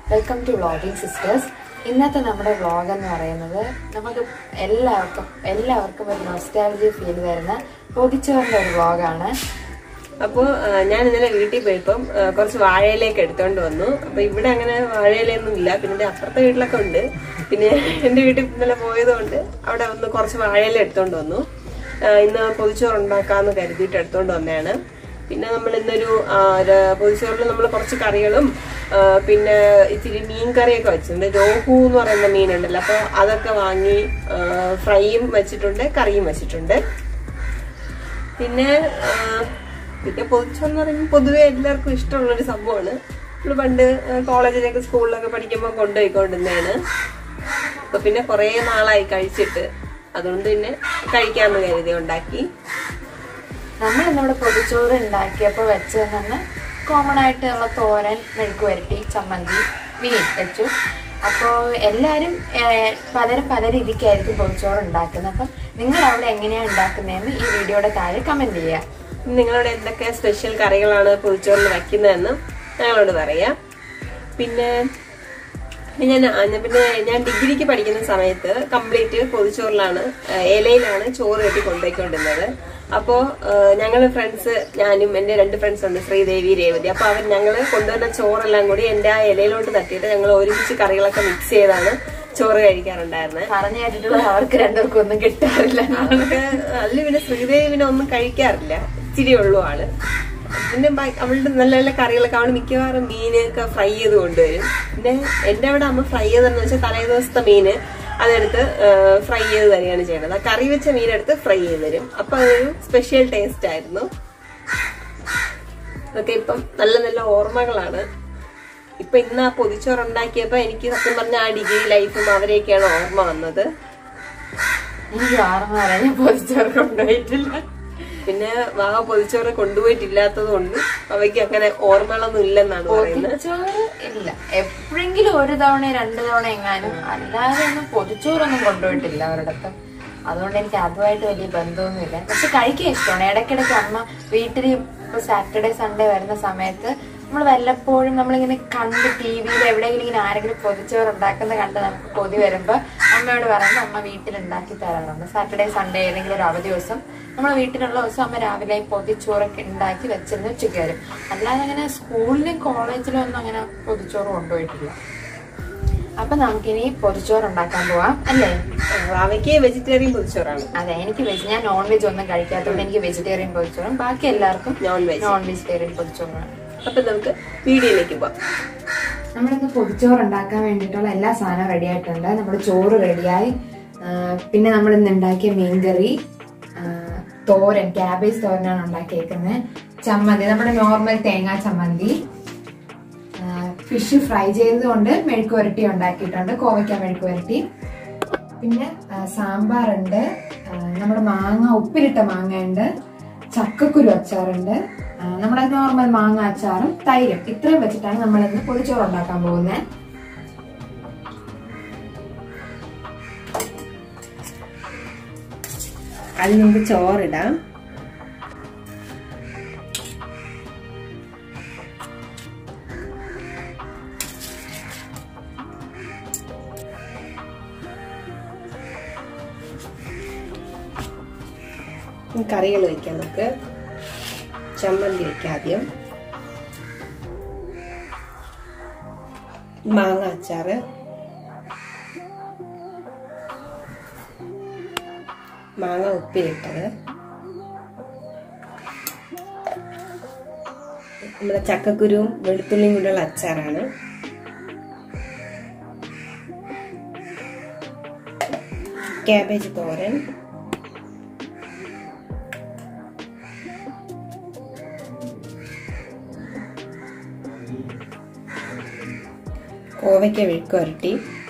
Welcome to vlogging sisters ഇന്നത്തെ നമ്മുടെ vlog എന്ന് പറയുന്നത് നമുക്ക് എല്ലാവർക്കും എല്ലാവർക്കും ഒരു നൊസ്റ്റാലജി ഫീൽ തരുന്ന പൊതിച്ചോറിന്റെ ഒരു വ്ളോഗാണ് അപ്പോൾ ഞാൻ ഇന്നലെ വീട്ടിൽ പോയപ്പം ആ, കുറച്ച് വാഴയിലേക്ക് എടുത്തോണ്ട് വന്നു അപ്പൊ ഇവിടെ അങ്ങനെ വാഴയിലൊന്നും ഇല്ല പിന്നെ എൻ്റെ അപ്പുറത്തെ വീട്ടിലൊക്കെ ഉണ്ട് പിന്നെ എൻ്റെ വീട്ടിൽ ഇന്നലെ പോയതുകൊണ്ട് അവിടെ ഒന്ന് കുറച്ച് വാഴയില എടുത്തോണ്ട് വന്നു ആ, ഇന്ന് പൊതിച്ചോറ് ഉണ്ടാക്കാന്ന് കരുതിയിട്ട് എടുത്തോണ്ട് വന്നതാണ് പിന്നെ നമ്മൾ ഇന്നൊരു ആ, ഒരു പൊതിച്ചോറിൽ നമ്മൾ കുറച്ച് കറികളും ആ, പിന്നെ ഇച്ചിരി മീൻ കറിയൊക്കെ വെച്ചിട്ടുണ്ട് രോഹു എന്ന് പറയുന്ന മീനുണ്ടല്ലോ അപ്പോൾ അതൊക്കെ വാങ്ങി ആ, ഫ്രൈയും വെച്ചിട്ടുണ്ട് കറിയും വെച്ചിട്ടുണ്ട് പിന്നെ ആ, പിന്നെ പൊതിച്ചോന്ന് പറയുമ്പോൾ പൊതുവെ എല്ലാവർക്കും ഇഷ്ടമുള്ളൊരു സംഭവമാണ് നമ്മൾ പണ്ട് ആ, കോളേജിലൊക്കെ സ്കൂളിലൊക്കെ പഠിക്കുമ്പോൾ കൊണ്ടുപോയിക്കൊണ്ടിരുന്നതാണ് അപ്പൊ പിന്നെ കുറേ നാളായി കഴിച്ചിട്ട് അതുകൊണ്ട് പിന്നെ കഴിക്കാമെന്ന് കരുതി ഉണ്ടാക്കി നമ്മൾ ഇന്നിവിടെ പൊതിച്ചോറ് ഉണ്ടാക്കിയപ്പോൾ വെച്ചത് തന്നെ കോമൺ ആയിട്ടുള്ള തോരൻ മെഴുക്ക് വരട്ടി ചമ്മന്തി മീൻ വെച്ചു അപ്പോൾ എല്ലാവരും ഏഹ്, പലരും പല രീതിക്കായിരിക്കും പൊതിച്ചോറ് ഉണ്ടാക്കുന്നത് അപ്പം നിങ്ങൾ അവിടെ എങ്ങനെയാണ് ഉണ്ടാക്കുന്നതെന്ന് ഈ വീഡിയോയുടെ താഴെ കമൻറ്റ് ചെയ്യുക നിങ്ങളോട് എന്തൊക്കെ സ്പെഷ്യൽ കറികളാണ് പൊതിച്ചോറിൽ വയ്ക്കുന്നതെന്ന് ഞങ്ങളോട് പറയാം പിന്നെ പിന്നെ ഞാൻ ആ, ഞാൻ പിന്നെ ഞാൻ ഡിഗ്രിക്ക് പഠിക്കുന്ന സമയത്ത് കംപ്ലീറ്റ് പൊതിച്ചോറിലാണ് ആ, ഇലയിലാണ് ചോറ് കെട്ടി കൊണ്ടുപോയിക്കൊണ്ടിരുന്നത് അപ്പോൾ ഞങ്ങൾ ഫ്രണ്ട്സ് ഞാനും എൻ്റെ രണ്ട് ഫ്രണ്ട്സ് ഉണ്ട് ശ്രീദേവി രേവതി അപ്പോൾ അവർ ഞങ്ങൾ കൊണ്ടുവന്ന ചോറെല്ലാം കൂടി എൻ്റെ ആ ഇലയിലോട്ട് തട്ടിയിട്ട് ഞങ്ങൾ ഒരുമിച്ച് കറികളൊക്കെ മിക്സ് ചെയ്താണ് ചോറ് കഴിക്കാറുണ്ടായിരുന്നത് പറഞ്ഞു കേട്ടിട്ടുള്ള അവർക്ക് രണ്ടുപേർക്കും ഒന്നും കിട്ടാറില്ല അവൾക്ക് അതിൽ പിന്നെ ശ്രീദേവി പിന്നെ ഒന്നും കഴിക്കാറില്ല ഇച്ചിരി ഉള്ളു ആള് പിന്നെ ബാ- അവളുടെ നല്ല നല്ല കറികളൊക്കെ അവള് മിക്കവാറും മീനൊക്കെ ഫ്രൈ ചെയ്ത് കൊണ്ടുവരും പിന്നെ എന്റെ അവിടെ അമ്മ ഫ്രൈ ചെയ്തെന്ന് വെച്ചാൽ തലേ ദിവസത്തെ മീന് അതെടുത്ത് ഫ്രൈ ചെയ്ത് തരികയാണ് ചെയ്യണത് ആ കറി വെച്ച മീനെടുത്ത് ഫ്രൈ ചെയ്ത് തരും അപ്പൊ അതൊരു സ്പെഷ്യൽ ടേസ്റ്റ് ആയിരുന്നു അതൊക്കെ ഇപ്പം നല്ല നല്ല ഓർമ്മകളാണ് ഇപ്പൊ ഇന്ന് ആ പൊതിച്ചോറ് ഉണ്ടാക്കിയപ്പോ എനിക്ക് സത്യം പറഞ്ഞ ആ ഡിഗ്രി ലൈഫും അവരെയൊക്കെയാണ് ഓർമ്മ വന്നത് എനിക്ക് ഓർമ്മ വരാൻ ഞാൻ പൊതിച്ചോറ് കൊണ്ടുപോയിട്ടില്ല പിന്നെ വാഹ പൊതിച്ചോറ് കൊണ്ടുപോയിട്ടില്ലാത്തത് കൊണ്ട് അവയ്ക്ക് അങ്ങനെ ഓർമ്മകളൊന്നും ഇല്ലെന്നാണ് പറയുന്നത് പൊതിച്ചോറ് ഇല്ല എപ്പോഴെങ്കിലും ഒരു തവണ രണ്ട് തവണ എങ്ങാനും അല്ലാതെ ഒന്നും പൊതിച്ചോറൊന്നും കൊണ്ടുപോയിട്ടില്ല അവരുടെ അതുകൊണ്ട് എനിക്ക് അതുമായിട്ട് വലിയ ബന്ധമൊന്നുമില്ല പക്ഷെ കഴിക്കാൻ ഇഷ്ടമാണ് ഇടയ്ക്കിടയ്ക്ക് അമ്മ വീട്ടിൽ ഇപ്പൊ സാറ്റർഡേ സൺഡേ വരുന്ന സമയത്ത് നമ്മൾ വല്ലപ്പോഴും നമ്മളിങ്ങനെ കണ്ട് ടി വിയിൽ എവിടെയെങ്കിലും ഇങ്ങനെ ആരെങ്കിലും പൊതിച്ചോറ് ഉണ്ടാക്കുന്ന കണ്ട് നമുക്ക് കൊതി വരുമ്പോൾ അമ്മയോട് പറയുമ്പോൾ അമ്മ വീട്ടിൽ ഉണ്ടാക്കി തരാറുണ്ട് സാറ്റർഡേ സൺഡേ ഏതെങ്കിലും ഒരു അവധി ദിവസം നമ്മൾ വീട്ടിലുള്ള ദിവസം അമ്മ രാവിലെ പൊതിച്ചോറൊക്കെ ഉണ്ടാക്കി വെച്ചിരുന്ന് ഉച്ചയ്ക്ക് വരും അല്ലാതെ അങ്ങനെ സ്കൂളിലും കോളേജിലും ഒന്നും അങ്ങനെ പൊതിച്ചോറ് കൊണ്ടുപോയിട്ടില്ല അപ്പൊ നമുക്കിനി പൊതിച്ചോറ് ഉണ്ടാക്കാൻ പോവാം അല്ലേ അവയ്ക്ക് വെജിറ്റേറിയൻ പൊതിച്ചോറാണ് അതെ എനിക്ക് വെജ് ഞാൻ നോൺ വെജ് ഒന്നും കഴിക്കാത്തതുകൊണ്ട് എനിക്ക് വെജിറ്റേറിയൻ പൊതിച്ചോറും ബാക്കി എല്ലാവർക്കും നോൺ വെജ് നോൺ വെജിറ്റേറിയൻ പൊതിച്ചോറാണ് അപ്പൊ നമുക്ക് വീഡിയോയിലേക്ക് പോവാം നമ്മളിന്ന് പൊതിച്ചോറ് ഉണ്ടാക്കാൻ വേണ്ടിയിട്ടുള്ള എല്ലാ സാധനവും റെഡി ആയിട്ടുണ്ട് നമ്മുടെ ചോറ് റെഡിയായി പിന്നെ നമ്മൾ ഇന്ന് ഉണ്ടാക്കിയ മീൻകറി ആ, തോരൻ ക്യാബേജ് തോരനാണ് ഉണ്ടാക്കിയേക്കുന്നത് ചമ്മന്തി നമ്മുടെ നോർമൽ തേങ്ങാ ചമ്മന്തി ഫിഷ് ഫ്രൈ ചെയ്തതുകൊണ്ട് മെഴുക്ക് പുരട്ടി ഉണ്ടാക്കിയിട്ടുണ്ട് കോവയ്ക്ക മെഴുക്ക് പുരട്ടി പിന്നെ ആ, സാമ്പാറുണ്ട് ആ, നമ്മുടെ മാങ്ങ ഉപ്പിലിട്ട മാങ്ങ ഉണ്ട് ചക്കക്കുരു അച്ചാറുണ്ട് ആ, നമ്മുടെ നോർമൽ മാങ്ങ അച്ചാറും തൈരും ഇത്രയും വെച്ചിട്ടാണ് നമ്മൾ ഇന്ന് പൊതിച്ചോറ് ഉണ്ടാക്കാൻ പോകുന്നത് അതിന് നമുക്ക് ചോറിടാം ഇനി കറികൾ വെക്കാം നമുക്ക് ചമ്മന്തി വെക്കാം ആദ്യം മാങ്ങ അച്ചാറ് മാങ്ങ ഉപ്പിലിട്ടത് നമ്മുടെ ചക്കക്കുരുവും വെളുത്തുള്ളിയും കൂടെയുള്ള അച്ചാറാണ് ക്യാബേജ് തോരൻ കോവയ്ക്ക മെഴുക്ക് വരട്ടി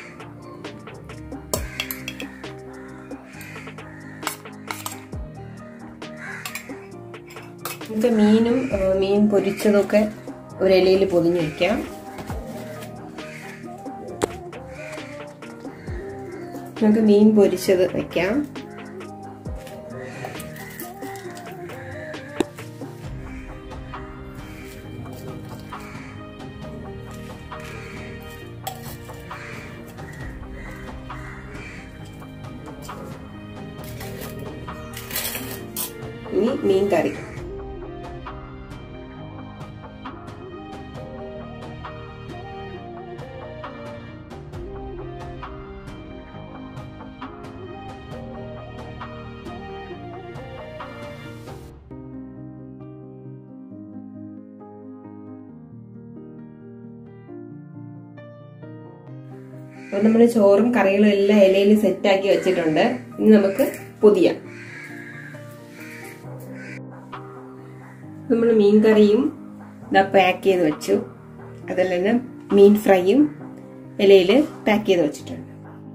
നമുക്ക് മീനും ആ, മീൻ പൊരിച്ചതൊക്കെ ഒരു ഇലയിൽ പൊതിഞ്ഞ് വെക്കാം നമുക്ക് മീൻ പൊരിച്ചത് വെക്കാം ഇനി മീൻ കറി അപ്പൊ നമ്മൾ ചോറും കറികളും എല്ലാം ഇലയിൽ സെറ്റാക്കി വെച്ചിട്ടുണ്ട് ഇനി നമുക്ക് പൊതിയാം നമ്മൾ മീൻ കറിയും ഇതാ പാക്ക് ചെയ്ത് വെച്ചു അതുപോലെ തന്നെ മീൻ ഫ്രൈയും ഇലയിൽ പാക്ക് ചെയ്ത് വെച്ചിട്ടുണ്ട്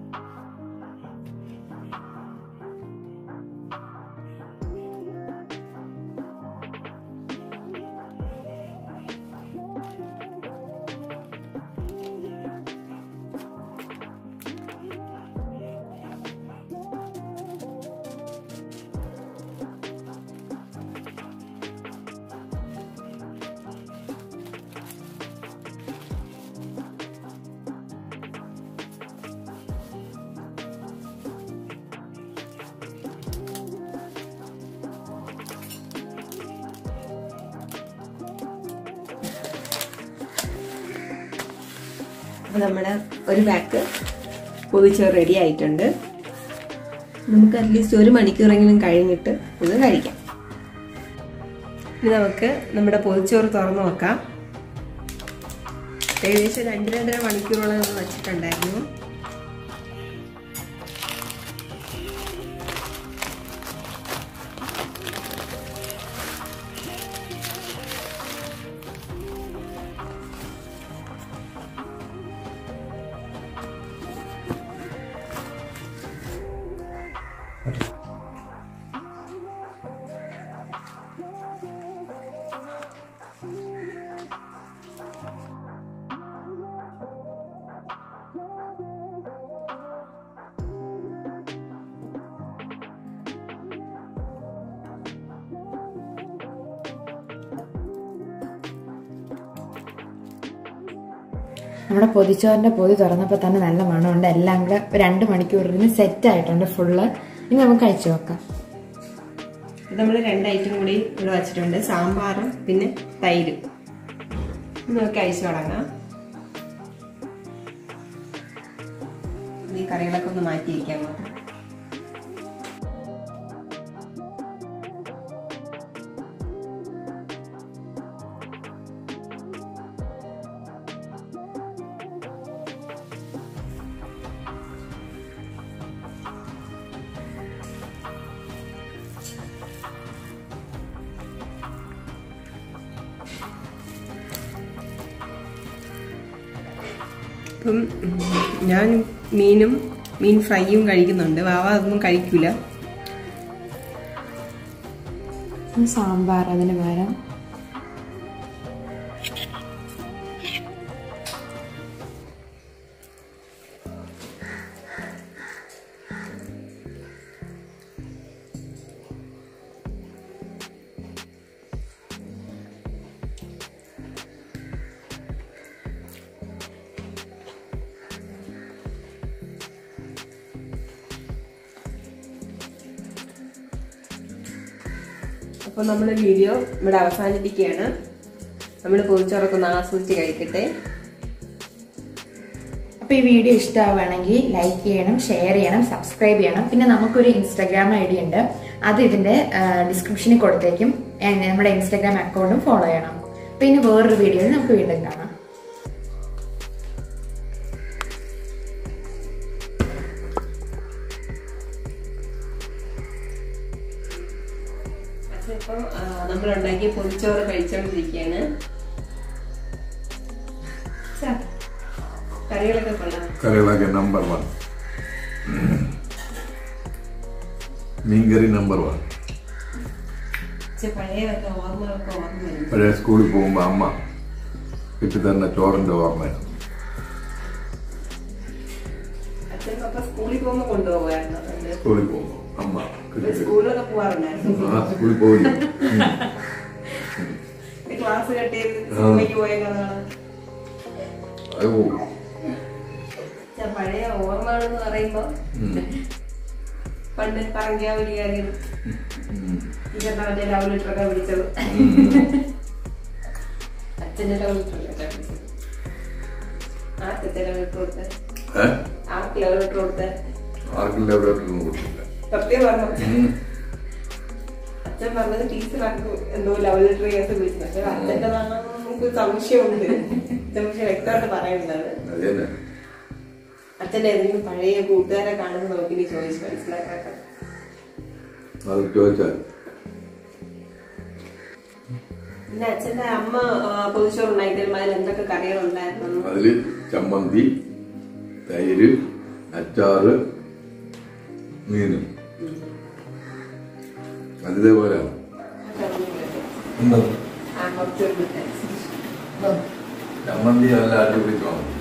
അപ്പൊ നമ്മുടെ ഒരു പാക്ക് പൊതിച്ചോറ് റെഡി ആയിട്ടുണ്ട് നമുക്ക് അറ്റ്ലീസ്റ്റ് ഒരു മണിക്കൂറെങ്കിലും കഴിഞ്ഞിട്ട് ഇത് കഴിക്കാം ഇനി നമുക്ക് നമ്മുടെ പൊതിച്ചോറ് തുറന്നു നോക്കാം ഏകദേശം രണ്ട് രണ്ടര മണിക്കൂറോളം നമ്മൾ വെച്ചിട്ടുണ്ടായിരുന്നു നമ്മുടെ പൊതിച്ചോറിന്റെ പൊതി തുറന്നപ്പോൾ തന്നെ നല്ല മണമുണ്ട് എല്ലാം കൂടെ ഒരു രണ്ട് മണിക്കൂറിന് സെറ്റ് ആയിട്ടുണ്ട് ഫുള്ള് ഇനി നമുക്ക് കഴിച്ചു നോക്കാം നമ്മൾ രണ്ട് ഐറ്റം കൂടി ഇവിടെ വെച്ചിട്ടുണ്ട് സാമ്പാറും പിന്നെ തൈരും ഇത് നമുക്ക് അയച്ചു തുടങ്ങാം ഈ കറികളൊക്കെ ഒന്ന് മാറ്റിയിരിക്കാം നമുക്ക് ഇപ്പം ഉം, ഞാൻ മീനും മീൻ ഫ്രൈയും കഴിക്കുന്നുണ്ട് വാവ അതൊന്നും കഴിക്കൂല സാമ്പാർ അതിന് പകരം അപ്പോൾ നമ്മുടെ വീഡിയോ ഇവിടെ അവസാനിപ്പിക്കുകയാണ് നമ്മൾ പൊതിച്ചോറൊക്കെ ഒന്ന് ആസ്വദിച്ച് കഴിക്കട്ടെ അപ്പൊ ഈ വീഡിയോ ഇഷ്ടമാവുകയാണെങ്കിൽ ലൈക്ക് ചെയ്യണം ഷെയർ ചെയ്യണം സബ്സ്ക്രൈബ് ചെയ്യണം പിന്നെ നമുക്കൊരു ഇൻസ്റ്റാഗ്രാം ഐ ഡി ഉണ്ട് അത് ഇതിന്റെ ഡിസ്ക്രിപ്ഷനിൽ കൊടുത്തേക്കും ഏ, നമ്മുടെ ഇൻസ്റ്റാഗ്രാം അക്കൗണ്ടും ഫോളോ ചെയ്യണം പിന്നെ വേറൊരു വീഡിയോയിൽ നമുക്ക് വീണ്ടും കാണാം ഇപ്പം നമ്മൾ ഉണ്ടാക്കിയ പൊതിച്ചോറ് കഴിച്ചുകൊണ്ടിരിക്കുകയാണ് ഛെ, കറികളൊക്കെ കൊള്ളാം കറികളൊക്കെ നമ്പർ വൺ മീൻകറി നമ്പർ വൺ പക്ഷെ പഴയതൊക്കെ ഓർമ്മകളൊക്കെ ഓർമ്മ വരും പഴയ സ്കൂളിൽ പോകുമ്പോൾ അമ്മ കിട്ടിത്തരുന്ന ചോറിന്റെ ഓർമ്മയാണ് അച്ഛൻ പപ്പ സ്കൂളിൽ പോകുമ്പോൾ കൊണ്ടുപോകായിരുന്നു പണ്ട്. സ്കൂളിൽ പോകുമ്പോൾ അമ്മ കിട്ടി സ്കൂളിലൊക്കെ പോവാറുണ്ടായിരുന്നു ആ സ്കൂളിൽ പോയില്ല ഉം. ക്ലാസ് കട്ട് ചെയ്ത് സിനിമയ്ക്ക് പോയ കഥകള് അത് പോകും ഛെ, പഴയ ഓർമ്മകളെന്ന് പറയുമ്പോ ഉം. പണ്ട് പറങ്കിയാവലി കാര്യം ടീച്ചറിന്റെ മറ്റേ ലവ് ലെറ്റർ ഒക്കെ വിളിച്ചത് അച്ഛന്റെ ലവ് ലെറ്റർ ഒക്കെ വിളിച്ചത് ആ അച്ഛന്റെ ലവ് ലെറ്റർ കൊടുത്ത ആർക്ക് ലവ് ലെറ്റർ കൊടുത്ത ആർക്കും ലെവലൊന്നും കൊടുത്തില്ല സത്യം പറഞ്ഞു അച്ഛൻ പറഞ്ഞത് ടീച്ചർ ആർക്ക് എന്തോ ലവ് ലെറ്റർ കേസ് വിളിച്ചത് പക്ഷെ അച്ഛന്റെ നമുക്ക് സംശയമുണ്ട് അച്ഛൻ പക്ഷെ വ്യക്തമായിട്ട് പറയുന്നതാണ് അത് തന്നെ അച്ഛന്റെ ഏതെങ്കിലും പഴയ കൂട്ടുകാരെ കാണുമ്പോൾ നോക്കി നീ ചോദിച്ചു മനസ്സിലാക്കാൻ അത് ചോദിച്ചാൽ പിന്നെ അച്ഛന്റെ അമ്മ പൊതിച്ചോറ് ഉണ്ടാക്കി തരുമ്പോൾ അതിൽ എന്തൊക്കെ കറികളുണ്ടായിരുന്നു അതില് ചമ്മന്തി തൈര് അച്ചാറ് മീന് അതിതേപോലെയാണ് ആ കുറച്ചൊരു difference. ചമ്മന്തി നല്ല അടിപൊളി ചമ്മന്തി